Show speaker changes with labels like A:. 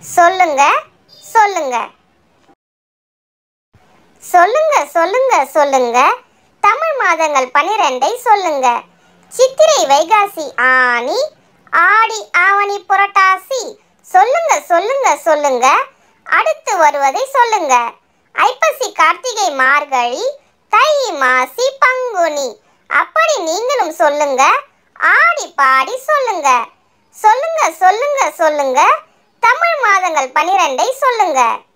A: சொல்லுங்க சொல்லுங்க சொல்லுங்க சொல்லுங்க சொல்லுங்க தமிழ் மாதங்கள் பனிரெண்டை சொல்லுங்க சித்திரை வைகாசி ஆனி ஆடி ஆவணி புரட்டாசி சொல்லுங்க சொல்லுங்க சொல்லுங்க அடுத்து வருவதை சொல்லுங்க ஐப்பசி கார்த்திகை மார்கழி தை மாசி பங்குனி அப்படி நீங்களும் சொல்லுங்க ஆடி பாடி சொல்லுங்க சொல்லுங்க சொல்லுங்க சொல்லுங்க தமிழ் மாதங்கள் பனிரெண்டை சொல்லுங்க